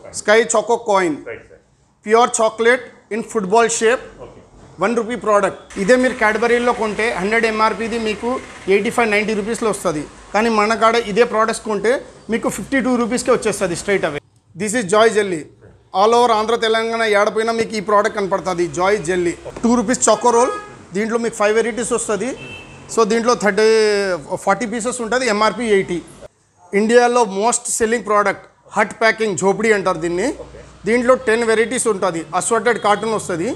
sky choco coin right sir pure chocolate in football shape okay one rupee product ఇదే మీరు క్యాడ్బరీలో కొంటే hundred ఎంఆర్పీది మీకు eighty five ninety రూపీస్లో వస్తుంది కానీ మన కాడ ఇదే ప్రోడక్ట్స్ కొంటే మీకు ఫిఫ్టీ టూ రూపీస్కే వచ్చేస్తుంది straight away this is Joy jelly all over Andhra Telangana ఏడపోయినా మీకు ఈ ప్రోడక్ట్ కనపడుతుంది Joy jelly two rupees choco roll దీంట్లో మీకు ఫైవ్ వెరైటీస్ వస్తుంది సో దీంట్లో థర్టీ ఫార్టీ పీసెస్ ఉంటుంది ఎంఆర్పి ఎయిటీ ఇండియాలో most selling product hot packing ఝోపడి అంటారు దీన్ని దీంట్లో టెన్ వెరైటీస్ ఉంటుంది అస్వాటెడ్ కార్టూన్ వస్తుంది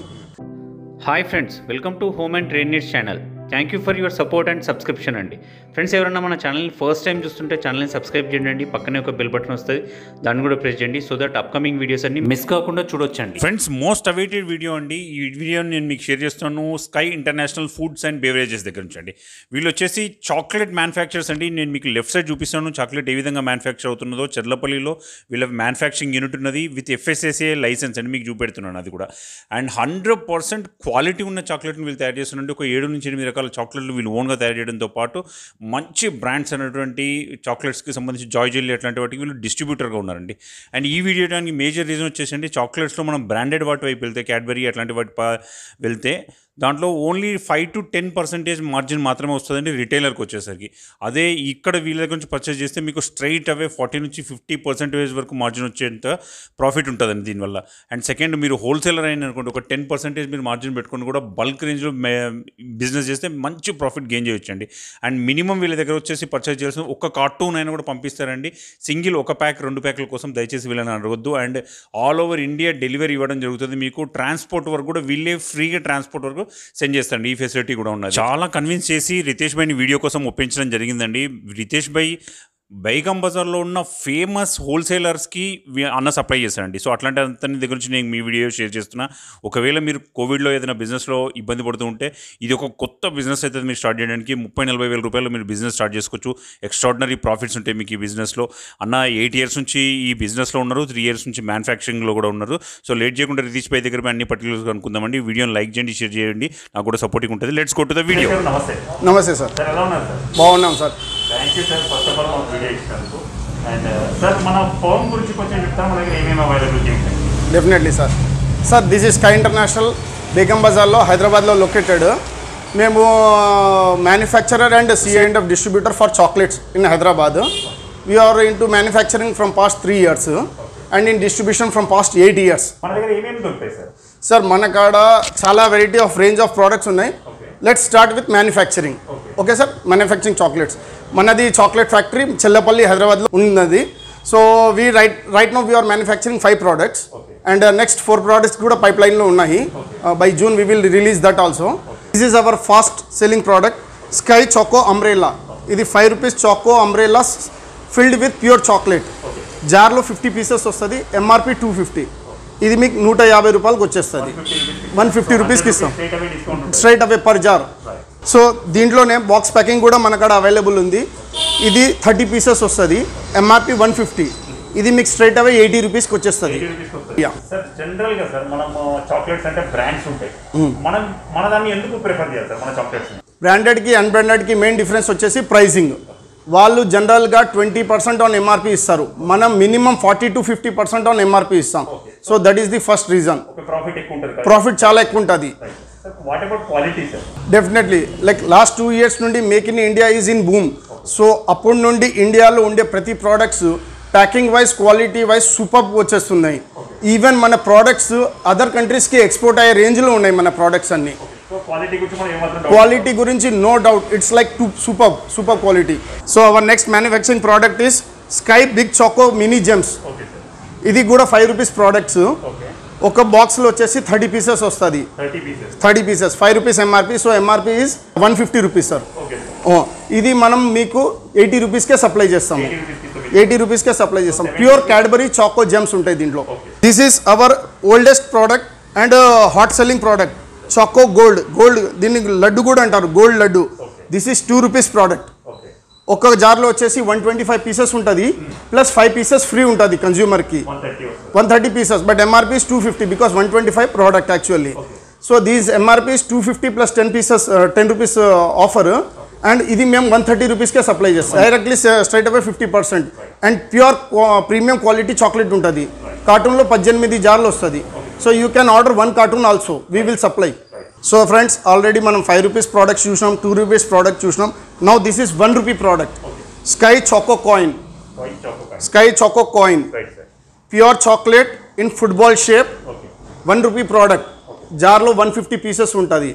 hi friends welcome to home and train needs channel thank you for your support and subscription అండి ఫ్రెండ్స్ ఎవరైనా మన ఛానల్ని ఫస్ట్ టైం చూస్తుంటే ఛానల్ని సబ్స్క్రైబ్ చేయండి పక్కనే ఒక బెల్ బటన్ వస్తుంది దాన్ని కూడా ప్రెస్ చేయండి సో దట్ అప్కమింగ్ వీడియోస్ అన్ని మిస్ కాకుండా చూడొచ్చండి ఫ్రెండ్స్ మోస్ట్ అవైటెడ్ వీడియో అండి ఈ వీడియోని నేను మీకు షేర్ చేస్తున్నాను Sky international foods and beverages దగ్గర నుంచి అండి వీళ్ళు వచ్చేసి చాక్లెట్ మ్యానుఫ్యాక్చర్స్ అండి నేను మీకు లెఫ్ట్ సైడ్ చూపిస్తాను చాక్లెట్ ఏ విధంగా మ్యానుఫ్యాక్చర్ అవుతున్నదో చెర్లపల్లిలో వీళ్ళ మ్యానుఫ్యాక్చరింగ్ యూనిట్ ఉన్నది విత్ ఎఫ్ఎస్ఎస్ఏ లైసెన్స్ అండి మీకు చూపెడుతున్నాను అది కూడా అండ్ హండ్రెడ్ పర్సెంట్ క్వాలిటీ ఉన్న చాక్లెట్ని వీళ్ళు తయారు చేస్తున్నారు ఒక ఏడు నుంచి ఎనిమిది రకాల చాక్లెట్లు వీళ్ళు ఓన్గా తయారు చేయడంతో పాటు మంచి బ్రాండ్స్ అనేటువంటి చాక్లెట్స్కి సంబంధించి జాయ్ జెల్లీ అట్లాంటి వాటికి వీళ్ళు డిస్ట్రిబ్యూటర్గా ఉన్నారండి అండ్ ఈ వీడియో చేయడానికి మేజర్ రీజన్ వచ్చేసండి చాక్లెట్స్లో మనం బ్రాండెడ్ వాటి వైపు వెళ్తే క్యాడ్బరీ అట్లాంటి వాటి పా- వెళ్తే దాంట్లో only five to ten percentage margin మాత్రమే వస్తుందండి రిటైలర్కి వచ్చేసరికి అదే ఇక్కడ వీళ్ళ దగ్గర నుంచి పర్చేస్ చేస్తే మీకు స్ట్రైట్ అవే ఫార్టీ నుంచి ఫిఫ్టీ పర్సెంటేజ్ వరకు మార్జిన్ వచ్చేంత ప్రాఫిట్ ఉంటుందండి దీనివల్ల అండ్ సెకండ్ మీరు హోల్సేలర్ అయిన అనుకోండి ఒక టెన్ పర్సెంటేజ్ మీరు మార్జిన్ పెట్టుకుని కూడా బల్క్ రేంజ్లో బిజినెస్ చేస్తే మంచి ప్రాఫిట్ గెయిన్ చేయొచ్చండి అండ్ మినిమం వీళ్ళ దగ్గర వచ్చేసి పర్చేస్ చేయాల్సిన ఒక కార్టూన్ అయినా కూడా పంపిస్తారండి సింగిల్ ఒక ప్యాక్ రెండు ప్యాక్ల కోసం దయచేసి వీళ్ళని అడగొద్దు and all over India delivery ఇవ్వడం జరుగుతుంది మీకు ట్రాన్స్పోర్ట్ వరకు కూడా వీళ్ళే ఫ్రీగా ట్రాన్స్పోర్ట్ వరకు సెండ్ చేస్తారండి ఈ ఫెసిలిటీ కూడా ఉన్నది చాలా కన్విన్స్ చేసి రితేష్ భాయ్ని వీడియో కోసం ఒప్పించడం జరిగిందండి రితేష్ భాయ్ బైగం బజార్లో ఉన్న ఫేమస్ హోల్సేలర్స్కి వి- అన్న సప్లై చేశారండి సో అట్లాంటి అతని దగ్గర నుంచి నేను మీ వీడియో షేర్ చేస్తున్నా ఒకవేళ మీరు కోవిడ్లో ఏదైనా బిజినెస్లో ఇబ్బంది పడుతూ ఉంటే ఇది ఒక కొత్త బిజినెస్ అయితే మీరు స్టార్ట్ చేయడానికి ముప్పై నలభై వేల రూపాయలు మీరు బిజినెస్ స్టార్ట్ చేసుకోవచ్చు ఎక్స్ట్రాడినరీ ప్రాఫిట్స్ ఉంటాయి మీకు ఈ బిజినెస్లో అన్న ఎయిట్ ఇయర్స్ నుంచి ఈ బిజినెస్లో ఉన్నారు త్రీ ఇయర్స్ నుంచి మ్యానుఫ్యాక్చరింగ్లో కూడా ఉన్నారు సో లేట్ చేయకుండా రితీష్ పై దగ్గర అన్ని పర్టికులర్స్ అనుకుందామండి వీడియోని లైక్ చేయండి షేర్ చేయండి నాకు కూడా సపోర్టింగ్ ఉంటుంది let's go to the video sir నమస్తే నమస్తే సార్ సార్ ఎలా ఉన్నారు సార్ బాగున్నాం sir thank you sir first of all మాకు వీడియో ఇచ్చినందుకు అండ్ సార్ మన ఫోన్ గురించి కొంచెం చెప్తాం మన దగ్గర ఏమేమి అవైలబిలిటీ ఉంటాయి definitely sir sir this is Sky international బేగం బజార్లో హైదరాబాద్లో లొకేటెడ్ మేము manufacturer and C and F distributor for chocolates in Hyderabad we're into manufacturing from past three years and in distribution from past eight years మన దగ్గర ఏమేమి దొరుకుతాయి sir sir మన కాడ చాలా variety of range of products ఉన్నాయి let start with manufacturing okay sir manufacturing chocolates మనది chocolate factory Chellapalli హైదరాబాద్లో ఉన్నది so we right right no we're manufacturing five products and next four products కూడా పైప్ లైన్లో ఉన్నాయి by June we will release that also this is our fast selling product Sky choco umbrella ఇది five rupees choco umbrella filled with pure chocolate జార్లో fifty pieces వస్తుంది MRP two fifty ఇది మీకు నూట యాభై రూపాయలకి వచ్చేస్తుంది వన్ ఫిఫ్టీ రూపీస్కి ఇస్తాం స్ట్రేట్ అవే డిస్కౌంట్ ఉంటుంది straight away per jar so దీంట్లోనే బాక్స్ ప్యాకింగ్ కూడా మన కాడ అవైలబుల్ ఉంది ఇది థర్టీ పీసెస్ వస్తుంది ఎంఆర్పి వన్ ఫిఫ్టీ ఇది మీకు స్ట్రైట్ అవే ఎయిటీ రూపీస్కి వచ్చేస్తుంది యా సార్ జనరల్ గా సార్ మనం చాక్లెట్స్ అంటే బ్రాండ్స్ ఉంటాయి మనం మన దాన్ని ఎందుకు ప్రిఫర్ చేయాలి సార్ మన చాక్లెట్స్ బ్రాండెడ్కి అన్బ్రాండెడ్కి మెయిన్ డిఫరెన్స్ వచ్చేసి ప్రైసింగ్ వాళ్ళు జనరల్గా ట్వంటీ పర్సెంట్ ఆన్ ఎంఆర్పి ఇస్తారు మనం minimum forty to fifty percent on MRP ఇస్తాం so that is the first reason ఒక ప్రాఫిట్ ఎక్కువ ఉంటుంది కదా ప్రాఫిట్ చాలా ఎక్కువ ఉంటుంది sir what about quality sir definitely like last two years నుండి make in India is in boom so అప్పటి నుండి ఇండియాలో ఉండే ప్రతి products packing wise quality wise super వచ్చేస్తున్నాయి ఈవెన్ మన ప్రోడక్ట్స్ అదర్ కంట్రీస్కి ఎక్స్పోర్ట్ అయ్యే రేంజ్లో ఉన్నాయి మన ప్రోడక్ట్స్ అన్ని సో క్వాలిటీ గురించి మనం ఏమాత్రం doubt క్వాలిటీ గురించి no doubt it's like to super super quality so our next manufacturing product is Sky big choco mini gems okay sir ఇది కూడా ఫైవ్ రూపీస్ ప్రోడక్ట్స్ ఓకే ఒక బాక్స్లో వచ్చేసి థర్టీ పీసెస్ వస్తుంది thirty pieces thirty pieces five rupees MRP so MRP is one fifty rupees sir okay sir ఓ, ఇది మనం మీకు ఎయిటీ రూపీస్కే సప్లై చేస్తాము ఎయిటీ రూపీస్ తీసుకొని ఎయిటీ రూపీస్కే సప్లై చేస్తాం ప్యూర్ క్యాడ్బరీ చాకో జెమ్స్ ఉంటాయి దీంట్లో this is our oldest product and hot selling product choco gold gold దీన్ని లడ్డు కూడా అంటారు గోల్డ్ లడ్డు this is two rupees product okay ఒక జార్లో వచ్చేసి వన్ ట్వంటీ ఫైవ్ పీసెస్ ఉంటుంది ప్లస్ ఫైవ్ పీసెస్ ఫ్రీ ఉంటుంది కన్జ్యూమర్కి వన్ థర్టీ వస్తుంది one thirty pieces but MRP is two fifty because one twenty five product actually so these MRP is two fifty plus ten pieces ten rupees offer and ఇది మేము one thirty రూపీస్కే supply చేస్తాం directly straight away fifty percent and pure premium quality chocolate ఉంటుంది కార్టూన్లో పద్దెనిమిది జార్లు వస్తుంది so you can order one carton also we will supply so friends already మనం ఫైవ్ రూపీస్ ప్రోడక్ట్స్ చూసినాం టూ రూపీస్ ప్రోడక్ట్ చూసినాం now this is one rupee product Sky choco coin white choco Sky choco coin right sir pure chocolate in football shape okay one rupee product జార్లో one fifty pieces ఉంటుంది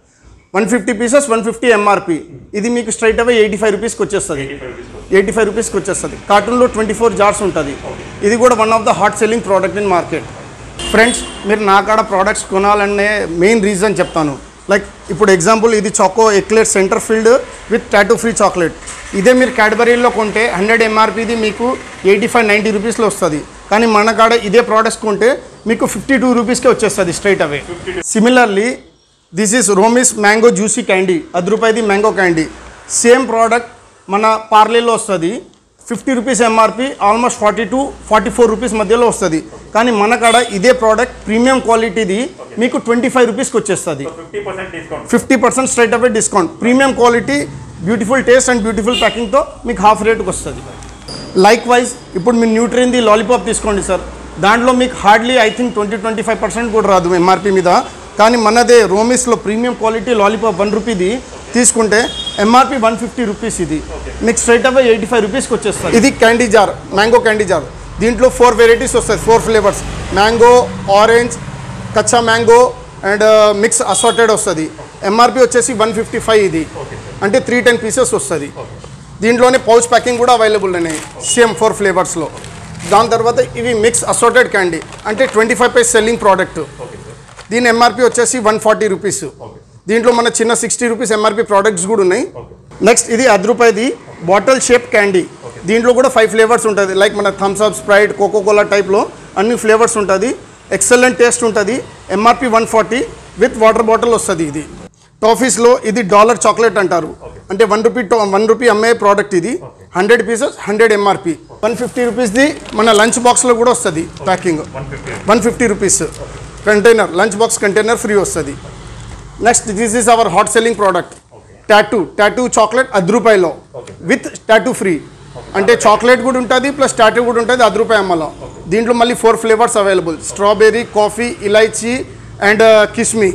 one fifty pieces one fifty MRP ఇది మీకు straight away eighty five రూపీస్కి వచ్చేస్తుంది eighty five రూపీస్కి వచ్చేస్తుంది కార్టూన్లో twenty four jars ఉంటుంది ఇది కూడా one of the hot selling product in market friends మీరు నా కాడ ప్రోడక్ట్స్ కొనాలనే మెయిన్ రీజన్ చెప్తాను లైక్ ఇప్పుడు ఎగ్జాంపుల్ ఇది choco eclair centre filled with tattoo free chocolate ఇదే మీరు క్యాడ్బరీలో కొంటే హండ్రెడ్ ఎంఆర్పిది మీకు ఎయిటీ ఫైవ్ నైంటీ రూపీస్లో వస్తుంది కానీ మన కాడ ఇదే ప్రోడక్ట్స్ కొంటే మీకు ఫిఫ్టీ టూ రూపీస్కే వచ్చేస్తుంది straight away similarly this is Romis mango juicy candy అది రూపాయిది మ్యాంగో క్యాండీ సేమ్ ప్రోడక్ట్ మన పార్లేలో వస్తుంది fifty rupees MRP almost forty to forty four rupees మధ్యలో వస్తుంది కానీ మన కాడ ఇదే ప్రోడక్ట్ ప్రీమియం క్వాలిటీది మీకు ట్వంటీ ఫైవ్ రూపీస్కి వచ్చేస్తుంది fifty percent discount fifty percent straight away discount premium quality beautiful taste and beautiful ప్యాకింగ్తో మీకు హాఫ్ రేట్కి వస్తుంది లైక్ వైజ్ ఇప్పుడు మీరు న్యూట్రియన్ది లాలీపాప్ తీసుకోండి సార్ దాంట్లో మీకు hardly I think twenty twenty five percent కూడా రాదు ఎంఆర్పి మీద కానీ మనదే రోమిస్లో ప్రీమియం క్వాలిటీ లాలీపాప్ వన్ రూపీది తీసుకుంటే ఎంఆర్పి వన్ ఫిఫ్టీ రూపీస్ ఇది మీకు స్ట్రైట్ అవే ఎయిటీ ఫైవ్ రూపీస్కి వచ్చేస్తుంది ఇది candy jar mango candy jar దీంట్లో ఫోర్ వెరైటీస్ వస్తాయి ఫోర్ ఫ్లేవర్స్ మ్యాంగో ఆరెంజ్ కచ్చా మ్యాంగో అండ్ మిక్స్ అసార్టెడ్ వస్తుంది ఎంఆర్పి వచ్చేసి వన్ ఫిఫ్టీ ఫైవ్ ఇది అంటే త్రీ టెన్ పీసెస్ వస్తుంది దీంట్లోనే పౌచ్ ప్యాకింగ్ కూడా అవైలబుల్ ఉన్నాయి సేమ్ ఫోర్ ఫ్లేవర్స్లో దాని తర్వాత ఇవి మిక్స్ అసార్టెడ్ క్యాండీ అంటే twenty five paise selling product దీని ఎంఆర్పి వచ్చేసి వన్ ఫార్టీ రూపీస్ దీంట్లో మన చిన్న సిక్స్టీ రూపీస్ ఎంఆర్పి ప్రోడక్ట్స్ కూడా ఉన్నాయి నెక్స్ట్ ఇది అర్ధ రూపాయిది బాటిల్ షేప్ క్యాండీ దీంట్లో కూడా ఫైవ్ ఫ్లేవర్స్ ఉంటుంది లైక్ మన Thums Up Sprite Coca Cola టైప్లో అన్ని ఫ్లేవర్స్ ఉంటుంది ఎక్సలెంట్ టేస్ట్ ఉంటుంది MRP one forty with water bottle వస్తుంది ఇది టాఫీస్లో ఇది డాలర్ చాక్లెట్ అంటారు అంటే వన్ రూపీ వన్ రూపీ అమ్మే ప్రోడక్ట్ ఇది hundred pieces hundred MRP one fifty రూపీస్ది మన లంచ్ బాక్స్లో కూడా వస్తుంది packing one fifty one fifty rupees container lunch box container free వస్తుంది next this is hour hot selling product tattoo tattoo chocolate అర్ధ రూపాయలో విత్ టాటూ ఫ్రీ అంటే chocolate కూడా ఉంటుంది ప్లస్ టాటూ కూడా ఉంటుంది అర్ధ రూపాయి అమ్మలో దీంట్లో మళ్ళీ four flavours available strawberry coffee ఇలైచీ and Kismi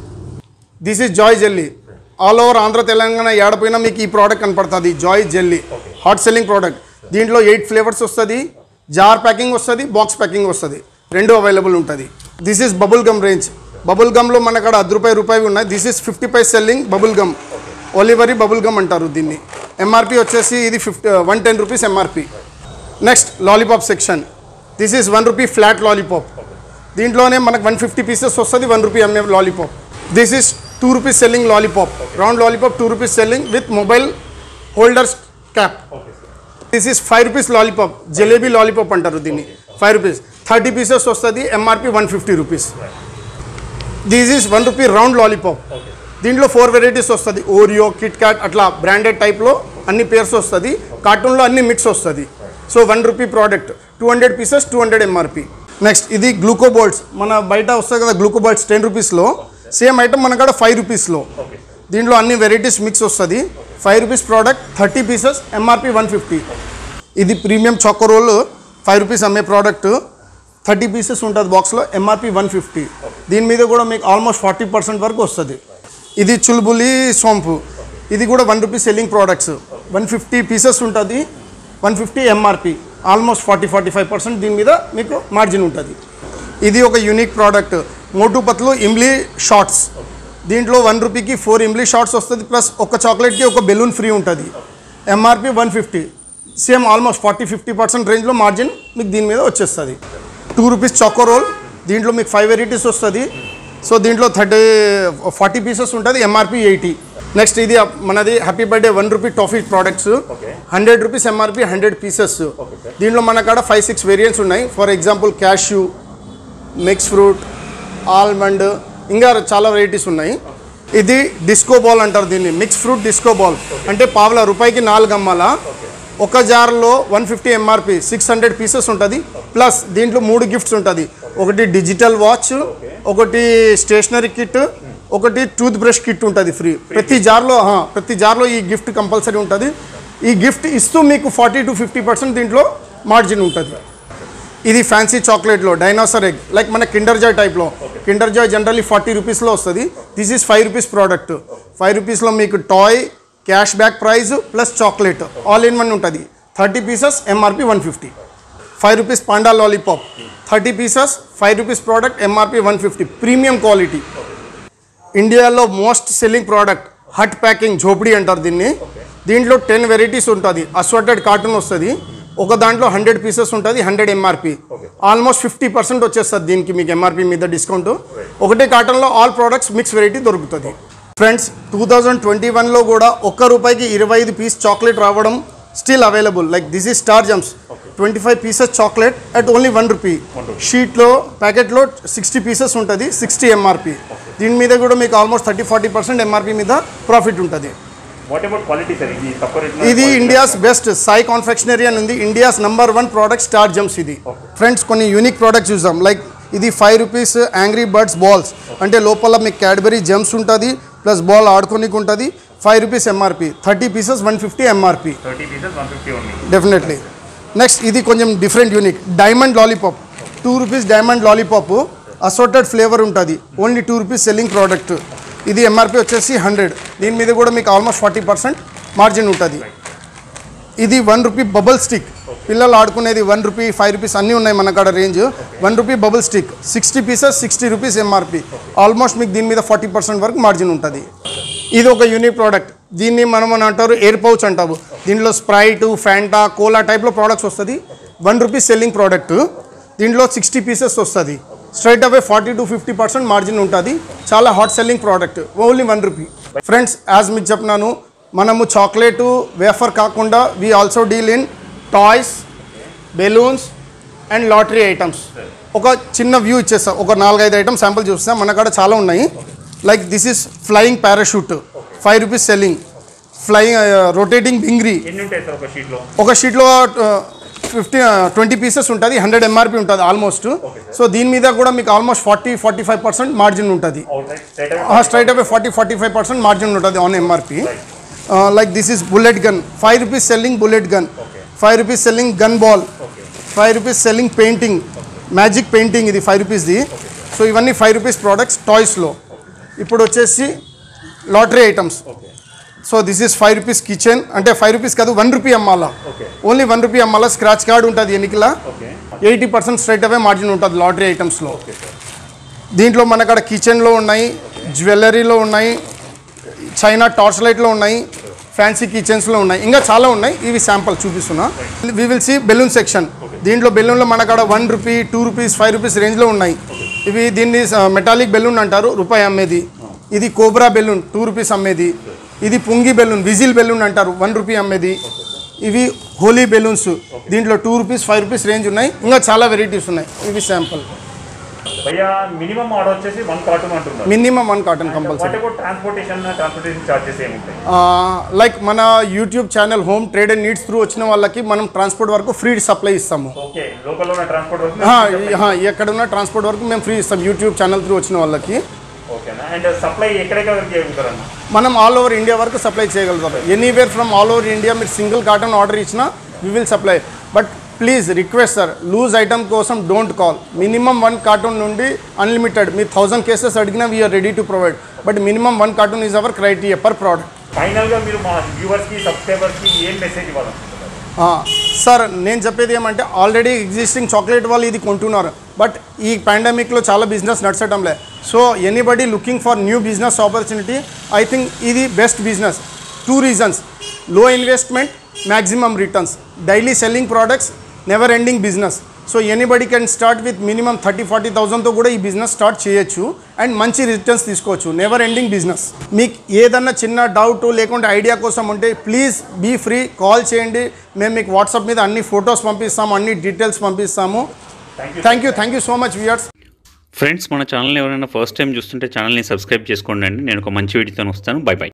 this is Joy jelly all over Andhra Telangana ఏడపోయినా మీకు ఈ ప్రోడక్ట్ కనపడుతుంది Joy jelly hot selling product దీంట్లో ఎయిట్ ఫ్లేవర్స్ వస్తుంది జార్ ప్యాకింగ్ వస్తుంది బాక్స్ ప్యాకింగ్ వస్తుంది రెండు అవైలబుల్ ఉంటుంది this is bubble gum range bubble గమ్లో మన కాడ అర్ధ రూపాయి రూపాయి ఉన్నాయి this is fifty paise selling bubble gum ఒలివరీ బబుల్ గమ్ అంటారు దీన్ని ఎంఆర్పి వచ్చేసి ఇది fifty one ten rupees MRP next lollipop section this is one rupee flat lollipop దీంట్లోనే మనకు వన్ ఫిఫ్టీ పీసెస్ వస్తుంది one rupee MA lollipop this is two rupees selling lollipop round lollipop two rupees selling with mobile holders cap this is five rupees lollipop jalebi lollipop అంటారు దీన్ని five rupees thirty pieces వస్తుంది MRP one fifty rupees this is one rupee round lollipop దీంట్లో four varieties వస్తుంది Oreo Kit Kat అట్లా branded టైప్లో అన్ని pairs వస్తుంది కార్టూన్లో అన్ని మిక్స్ వస్తుంది so one rupee product two hundred pieces two hundred MRP next ఇది గ్లూకోబోల్ట్స్ మన బయట వస్తుంది కదా గ్లూకోబోల్ట్స్ టెన్ రూపీస్లో సేమ్ ఐటమ్ మన కాడ ఫైవ్ రూపీస్లో దీంట్లో అన్ని వెరైటీస్ మిక్స్ వస్తుంది five rupees product thirty pieces MRP one fifty ఇది premium choco roll five rupees అమ్మే ప్రోడక్ట్ థర్టీ పీసెస్ ఉంటుంది బాక్స్లో ఎంఆర్పి వన్ ఫిఫ్టీ దీని మీద కూడా మీకు ఆల్మోస్ట్ ఫార్టీ పర్సెంట్ వరకు వస్తుంది ఇది చుల్బులి సోంపు ఇది కూడా one rupee selling products one fifty pieces ఉంటుంది one fifty MRP almost forty forty five percent దీని మీద మీకు మార్జిన్ ఉంటుంది ఇది ఒక unique product Motu Patlu imli shots దీంట్లో వన్ రూపీకి ఫోర్ ఇమ్లీ షార్ట్స్ వస్తుంది ప్లస్ ఒక చాక్లెట్కి ఒక బెలూన్ ఫ్రీ ఉంటుంది MRP one fifty same almost forty fifty percent రేంజ్లో మార్జిన్ మీకు దీని మీద వచ్చేస్తుంది టూ రూపీస్ చాకో రోల్ దీంట్లో మీకు ఫైవ్ వెరైటీస్ వస్తుంది సో దీంట్లో థర్టీ ఫార్టీ పీసెస్ ఉంటుంది ఎంఆర్పి ఎయిటీ నెక్స్ట్ ఇది మనది happy birthday one rupee toffee products hundred rupees MRP hundred pieces దీంట్లో మన కాడ ఫైవ్ సిక్స్ వేరియంట్స్ ఉన్నాయి for example cashew mix fruit almond ఇంకా చాలా వెరైటీస్ ఉన్నాయి ఇది డిస్కో బాల్ అంటారు దీన్ని మిక్స్ ఫ్రూట్ డిస్కో బాల్ అంటే పావుల రూపాయికి నాలుగు అమ్మాల ఒక జార్లో one fifty MRP six hundred pieces ఉంటుంది ప్లస్ దీంట్లో మూడు గిఫ్ట్స్ ఉంటుంది ఒకటి డిజిటల్ వాచ్ ఒకటి స్టేషనరీ కిట్ ఒకటి టూత్ బ్రష్ కిట్ ఉంటుంది ఫ్రీ ప్రతి జార్లో ఆ, ప్రతి జార్లో ఈ గిఫ్ట్ కంపల్సరీ ఉంటుంది ఈ గిఫ్ట్ ఇస్తూ మీకు ఫార్టీ టు ఫిఫ్టీ పర్సెంట్ దీంట్లో మార్జిన్ ఉంటుంది ఇది ఫ్యాన్సీ చాక్లెట్లో డైనోసర్ ఎగ్ లైక్ మన కిండర్ జాయ్ టైప్లో కిండర్ జాయ్ జనరల్లీ ఫార్టీ రూపీస్లో వస్తుంది this is five rupees product five రూపీస్లో మీకు toy cash back prize plus chocolate all in one ఉంటుంది thirty pieces MRP one fifty five rupees panda lollipop thirty pieces five rupees product MRP one fifty premium quality ఇండియాలో most selling product hot packing ఝోపడి అంటారు దీన్ని దీంట్లో ten varieties ఉంటుంది assorted carton వస్తుంది ఒక దాంట్లో హండ్రెడ్ పీసెస్ ఉంటుంది hundred MRP almost fifty percent వచ్చేస్తుంది దీనికి మీకు ఎంఆర్పి మీద డిస్కౌంట్ ఒకటే కార్టన్లో ఆల్ ప్రోడక్ట్స్ మిక్స్ వెరైటీ దొరుకుతుంది ఫ్రెండ్స్ టూ థౌజండ్ ట్వంటీ వన్లో కూడా ఒక్క రూపాయికి ఇరవై ఐదు పీస్ చాక్లెట్ రావడం still available like this is Star Gems twenty five pieces chocolate at only one rupee షీట్లో ప్యాకెట్లో సిక్స్టీ పీసెస్ ఉంటుంది సిక్స్టీ ఎంఆర్పి దీని మీద కూడా మీకు almost thirty forty percent MRP మీద ప్రాఫిట్ ఉంటుంది వాట్ అబౌట్ క్వాలిటీ సార్ ఇది తక్కువ రేట్లో ఇది ఇండియాస్ బెస్ట్ సాయి కాన్ఫెక్షనరీ అని ఉంది India's number one product Star Gems ఇది ఫ్రెండ్స్ కొన్ని యూనిక్ ప్రోడక్ట్స్ చూసాం లైక్ ఇది five rupees angry birds balls అంటే లోపల మీకు క్యాడ్బరీ జమ్స్ ఉంటుంది ప్లస్ బాల్ ఆడుకోనికి ఉంటుంది five rupees MRP thirty pieces one fifty MRP thirty pieces one fifty only definitely next ఇది కొంచెం different unique diamond lollipop two rupees diamond lollipop assorted flavour ఉంటుంది only two rupees selling product ఇది MRP వచ్చేసి hundred దీని మీద కూడా మీకు almost forty percent margin ఉంటుంది ఇది వన్ రూపీ బబుల్ స్టిక్ పిల్లలు ఆడుకునేది వన్ రూపీ ఫైవ్ రూపీస్ అన్నీ ఉన్నాయి మన కాడ range one rupee bubble stick sixty pieces sixty rupees MRP almost మీకు దీని మీద ఫార్టీ పర్సెంట్ వరకు మార్జిన్ ఉంటుంది ఇది ఒక యూనిక్ ప్రోడక్ట్ దీన్ని మనం అని అంటారు ఎయిర్ పౌచ్ అంటాము దీంట్లో స్ప్రైట్ ఫ్యాంటా కోలా టైప్లో ప్రోడక్ట్స్ వస్తుంది వన్ రూపీ సెల్లింగ్ ప్రోడక్ట్ దీంట్లో సిక్స్టీ పీసెస్ వస్తుంది straight away forty to fifty percent margin ఉంటుంది చాలా hot selling product only one rupee friends as మీకు చెప్పినాను మనము చాక్లెట్ వేఫర్ కాకుండా we also deal in toys balloons and lottery items ఒక చిన్న వ్యూ ఇచ్చేస్తాం ఒక నాలుగైదు ఐటమ్స్ శాంపుల్ చూస్తాం మన కాడ చాలా ఉన్నాయి like this is flying parachute five rupees selling flying rotating బింగ్రీ ఎన్ని ఉంటాయి సార్ ఒక షీట్లో ఒక షీట్లో ఫిఫ్టీ ట్వంటీ పీసెస్ ఉంటుంది హండ్రెడ్ ఎంఆర్పి ఉంటుంది ఆల్మోస్ట్ సో దీని మీద కూడా మీకు almost forty forty five percent margin ఉంటుంది outright straight straight away forty forty five percent margin ఉంటుంది on MRP like this is bullet gun five rupees selling bullet gun five rupees selling gun ball five rupees selling painting magic painting ఇది ఫైవ్ రూపీస్ది so ఇవన్నీ five rupees products టాయ్స్లో ఇప్పుడు వచ్చేసి lottery items so this is five rupees kitchen అంటే five rupees కాదు one rupee అమ్మాలా ఓన్లీ వన్ రూపీ అమ్మాలా స్క్రాచ్ కార్డ్ ఉంటుంది ఎన్నికల okay eighty percent straight away margin ఉంటుంది లాటరీ ఐటమ్స్లో దీంట్లో మన అక్కడ కిచెన్లో ఉన్నాయి జ్యువెలరీలో ఉన్నాయి చైనా టార్చ్ లైట్లో ఉన్నాయి ఫ్యాన్సీ కిచెన్స్లో ఉన్నాయి ఇంకా చాలా ఉన్నాయి ఇవి శాంపుల్ చూపిస్తున్నా we will see balloon section దీంట్లో బెలూన్లో మన కాడ one rupee two rupees five rupees రేంజ్లో ఉన్నాయి ఇవి దీన్ని మెటాలిక్ బెలూన్ అంటారు రూపాయి అమ్మేది ఇది కోబ్రా బెలూన్ టూ రూపీస్ అమ్మేది ఇది పుంగి బెలూన్ విజిల్ బెలూన్ అంటారు వన్ రూపీ అమ్మేది ఇవి హోలీ బెలూన్స్ దీంట్లో two rupees five rupees range ఉన్నాయి ఇంకా చాలా వెరైటీస్ ఉన్నాయి ఇవి శాంపుల్ భయ్యా మినిమం ఆర్డర్ వచ్చేసి వన్ కార్టూన్ అంటున్నారు minimum one carton compulsory what about transportation transportation charges ఏముంటాయి లైక్ మన YouTube channel home trade and needs through వచ్చిన వాళ్ళకి మనం ట్రాన్స్పోర్ట్ వరకు ఫ్రీ సప్లై ఇస్తాము ఓకే లోకల్లో ఉన్న ట్రాన్స్పోర్ట్ వరకు ఆ, ఈ- ఆ, ఎక్కడున్న ట్రాన్స్పోర్ట్ వరకు మేము ఫ్రీ ఇస్తాం యూట్యూబ్ ఛానల్ త్రూ వచ్చిన వాళ్ళకి ఓకేనా అండ్ సప్లై ఎక్కడెక్కడ వరకు చేయగలుగుతారన్న మనం ఆల్ ఓవర్ ఇండియా వరకు సప్లై చేయగలుగుతాం anywhere from all over India మీరు సింగిల్ కాటన్ ఆర్డర్ ఇచ్చినా we will supply but please request sir loose item కోసం don't call minimum one carton నుండి అన్లిమిటెడ్ మీరు థౌసండ్ కేసెస్ అడిగినా we're ready to provide but minimum one carton is our criteria per product ఫైనల్గా మీరు మా వ్యూవర్స్కి సబ్స్క్రైబర్స్కి ఏం మెసేజ్ ఇవ్వాలనుకుంటున్నారు సార్ నేను చెప్పేది ఏమంటే ఆల్రెడీ ఎగ్జిస్టింగ్ చాక్లెట్ వాళ్ళు ఇది కొంటున్నారు బట్ ఈ పాండమిక్లో చాలా బిజినెస్ నడచడంలే so anybody looking for new business opportunity I think ఇది best business two reasons low investment maximum returns daily selling products never ending business so anybody can start with minimum thirty forty థౌసండ్తో కూడా ఈ business start చేయొచ్చు and మంచి returns తీసుకోవచ్చు never ending business మీకు ఏదన్నా చిన్న డౌట్ లేకుంటే ఐడియా కోసం ఉంటే ప్లీజ్ బీ ఫ్రీ కాల్ చేయండి మేము మీకు వాట్సాప్ మీద అన్ని ఫొటోస్ పంపిస్తాము అన్ని డీటెయిల్స్ పంపిస్తాము thank you thank you thank you so much viewers friends మన ఛానల్ ఎవరైనా ఫస్ట్ టైం చూస్తుంటే ఛానల్ని సబ్స్క్రైబ్ చేసుకోండి అండి నేను ఒక మంచి వీడియోతో వస్తాను బై బై